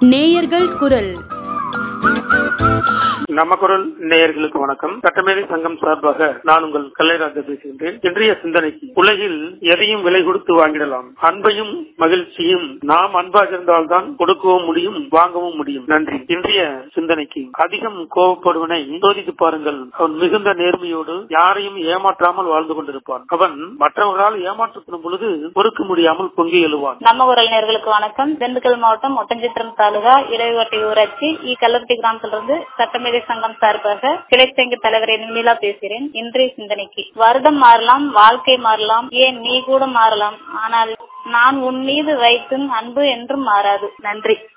நேயர்கள் குரல் நம்ம குரல் நேயர்களுக்கு வணக்கம் சட்டமேதை சங்கம் சார்பாக நான் உங்கள் கல்லைராஜா பேசுகின்றேன் இன்றைய சிந்தனைக்கு உலகில் எதையும் விலை கொடுத்து வாங்கிடலாம் அன்பையும் மகிழ்ச்சியும் நாம் அன்பாக இருந்தால்தான் கொடுக்கவும் முடியும் வாங்கவும் முடியும் நன்றி இன்றைய சிந்தனைக்கு அதிகம் கோபப்படுவனை சோதித்து பாருங்கள் அவன் மிகுந்த நேர்மையோடு யாரையும் ஏமாற்றாமல் வாழ்ந்து கொண்டிருப்பான் அவன் மற்றவர்களால் ஏமாற்றப்படும் பொழுது பொறுக்க முடியாமல் பொங்கி எழுவான் நம்ம குரல் நேர்களுக்கு வணக்கம் திண்டுக்கல் மாவட்டம் ஒட்டஞ்சித்திரம் தாலுகா இளையோட்டை ஊராட்சி இ கல்லப்பட்டி கிராமத்திலிருந்து சட்டமேதை சங்கம் சார்பாக கிளைச்சங்க தலைவர் நிமிலா பேசுகிறேன் இன்றைய சிந்தனைக்கு வருடம் மாறலாம் வாழ்க்கை மாறலாம் ஏன் நீ கூட மாறலாம் ஆனால் நான் உன் மீது வைத்தும் அன்பு என்றும் மாறாது நன்றி